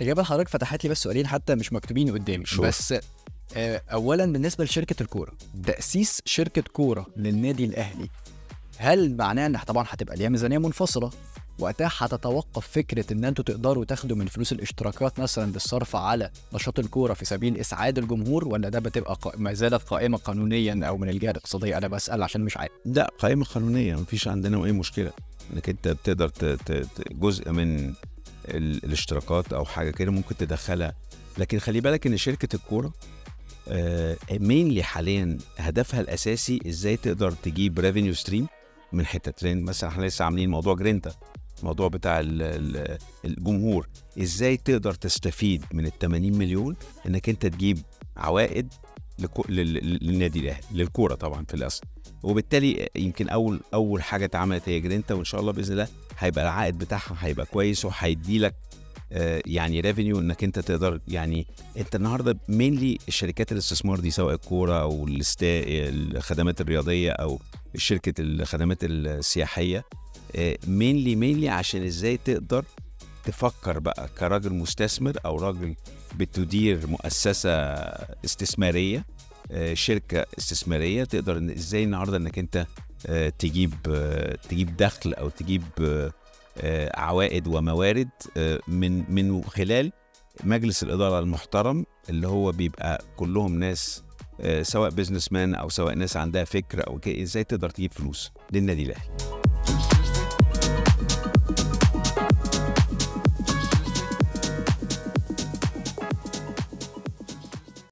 اجابه حضرتك فتحت لي بس سؤالين حتى مش مكتوبين قدامي شور. بس آه، اولا بالنسبه لشركه الكوره تاسيس شركه كوره للنادي الاهلي هل معناه ان طبعا هتبقى ليها ميزانيه منفصله وقتها هتتوقف فكره ان انتوا تقدروا تاخدوا من فلوس الاشتراكات مثلا للصرف على نشاط الكوره في سبيل اسعاد الجمهور ولا ده بتبقى قا- ما زالت قائمه قانونيا او من الجهه الاقتصاديه انا بسال عشان مش عارف لا قائمه قانونيه مفيش عندنا اي مشكله انك انت بتقدر ت- ت- ت- جزء من ال- الاشتراكات او حاجه كده ممكن تدخلها لكن خلي بالك ان شركه الكوره مينلي حاليا هدفها الاساسي ازاي تقدر تجيب ريفينيو ستريم من حتت لان مثلا احنا لسه عاملين موضوع جرينتا الموضوع بتاع ال- ال- الجمهور ازاي تقدر تستفيد من ال 80 مليون انك انت تجيب عوائد لكو- لل- لل- للنادي الاهلي للكوره طبعا في الاصل وبالتالي يمكن اول اول حاجه اتعملت هي جرينتا وان شاء الله باذن الله هيبقى العائد بتاعها هيبقى كويس وهيدي لك آه، يعني ريفينيو انك انت تقدر يعني انت النهارده مينلي الشركات الاستثمار دي سواء الكوره او الاست- الخدمات الرياضيه او شركه الخدمات السياحيه مينلي مينلي عشان ازاي تقدر تفكر بقى كراجل مستثمر او راجل بتدير مؤسسه استثماريه آه، شركه استثماريه تقدر إن ازاي النهارده انك انت آه، تجيب آه، تجيب دخل او تجيب آه، آه، عوائد وموارد آه، من من خلال مجلس الاداره المحترم اللي هو بيبقى كلهم ناس آه، سواء بزنس مان او سواء ناس عندها فكر او كده ازاي تقدر تجيب فلوس للنادي الاهلي